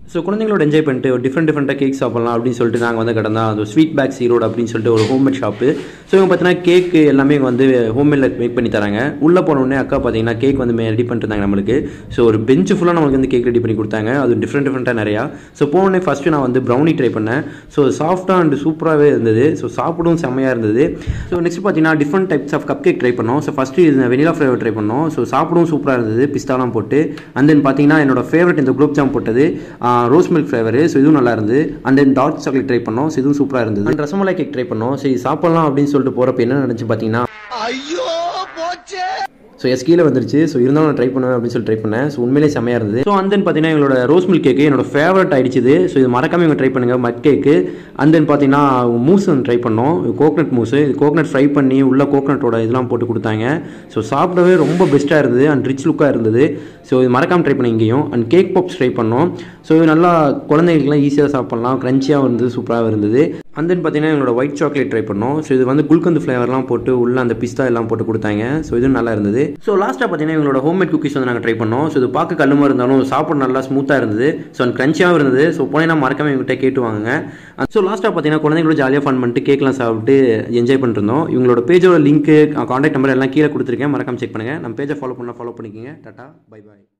so குழந்தைங்களோட enjoy பண்ணிட்டு ஒரு டிஃப்ரெண்ட் டிஃப்ரெண்ட்டாக கேக் சாப்பிடலாம் அப்படின்னு சொல்லிட்டு நாங்கள் வந்து கடந்தா அது ஸ்வீட் பேக்ஸ் ஈரோடு அப்படின்னு சொல்லிட்டு ஒரு ஹோம்மேட் ஷாப்பு ஸோ இவங்க பார்த்தீங்கன்னா கேக் எல்லாமே இங்க வந்து ஹோம்மேடில் மேக் பண்ணி தராங்க உள்ளே போனோடனே அக்கா பார்த்தீங்கன்னா கேக் வந்து ரெடி பண்ணிட்டு நம்மளுக்கு ஸோ ஒரு பெஞ்ச் ஃபுல்லாக நம்மளுக்கு வந்து கேக் ரெடி பண்ணி கொடுத்தாங்க அது டிஃப்ரெண்ட் டிஃப்ரெண்ட்டாக நிறையா ஸோ போனோடனே ஃபஸ்ட்டு நான் வந்து ப்ரௌனி ட்ரை பண்ணேன் ஸோ சாஃப்டாக அண்ட் சூப்பராகவே இருந்தது ஸோ சாப்பிடவும் செம்மையாக இருந்தது ஸோ நெக்ஸ்ட் பார்த்தீங்கன்னா different types of cupcake try பண்ணோம் ஸோ ஃபஸ்ட்டு இது வெனிலா ஃப்ளேவர் ட்ரை பண்ணோம் ஸோ சாப்பிடவும் சூப்பராக இருந்தது பிஸ்தாலாம் போட்டு அண்ட் தென் பார்த்தீங்கன்னா என்னோட ஃபேவரட் இந்த குலோப் ஜாம் போட்டது ரோஸ் மில்க் ஃப்ளேவர் ஸோ இதுவும் நல்லா இருந்தது and then dark chocolate try பண்ணோம் ஸோ இதுவும் சூப்பராக இருந்தது அண்ட் ரசமலாய் கேக் ட்ரை பண்ணோம் சரி சாப்பிடலாம் அப்படின்னு சொல்லிட்டு போகிறப்ப என்ன நடந்துச்சு பார்த்தீங்கன்னா ஸோ எஸ் கீழே வந்துருச்சு ஸோ இருந்தாலும் நான் ட்ரை பண்ணுவேன் அப்படின்னு சொல்லி ட்ரை பண்ணேன் ஸோ உண்மையிலே செம்மையாக இருந்தது ஸோ அண்ட் தென் பார்த்தீங்கன்னா எங்களோட ரோஸ் மில்க் கேக்கு என்னோட ஃபேவரட் ஆயிடுச்சு ஸோ இது மறக்காம இவங்க ட்ரை பண்ணுங்கள் மட் கேக்கு அண்ட் தென் பார்த்தீங்கன்னா மூஸ் ஒன்று ட்ரை பண்ணோம் கோகனட் மூஸ் இது கோகனட் ஃப்ரை பண்ணி உள்ள கோகனட்டோட இதெல்லாம் போட்டு கொடுத்தாங்க ஸோ சாப்பிடவே ரொம்ப பெஸ்ட்டாக இருந்தது அண்ட் ரிச் லுக்காக இருந்தது ஸோ இது மறக்காம ட்ரை பண்ணி இங்கேயும் அண்ட் கேக் பாப்ஸ் ட்ரை பண்ணோம் ஸோ இது நல்லா குழந்தைங்களுக்குலாம் ஈஸியாக சாப்பிட்லாம் க்ரன்ச்சியாக இருந்தது சூப்பராக இருந்தது அண்ட் தென் பார்த்தீங்கன்னா எங்களோட ஒயிட் சாக்லேட் ட்ரை பண்ணோம் ஸோ இது வந்து குல்கந்து ஃப்ளேவர்லாம் போட்டு உள்ள அந்த பிஸ்தா எல்லாம் போட்டு கொடுத்தாங்க ஸோ இது நல்லா இருந்தது ஸோ லாஸ்ட்டாக பார்த்தீங்கன்னா எங்களோட ஹோம்மேட் குக்கீஸ் வந்து நாங்கள் ட்ரை பண்ணோம் ஸோ இது பார்க்க கல்லுமா இருந்தாலும் சாப்பிட நல்லா ஸ்மூத்தாக இருந்தது ஸோ அண்ட் க்ரன்ச்சியாகவும் இருந்தது ஸோ போனேன்னா மறக்காம எங்கள்கிட்ட கேட்டு வாங்க ஸோ லாஸ்ட்டாக பார்த்தீங்கன்னா குழந்தைங்களோட ஜாலியாக ஃபன் பண்ணிட்டு கேக்லாம் சாப்பிட்டு என்ஜாய் பண்ணிட்டு இருந்தோம் இவங்களோட பேஜோட லிங்க் காண்டாக்ட் நம்பர் எல்லாம் கீழே கொடுத்துருக்கேன் மறக்காம செக் பண்ணுங்கள் நம்ம பேஜை ஃபாலோ பண்ணால் ஃபாலோ பண்ணிக்கோங்க டாட்டா பை பாய்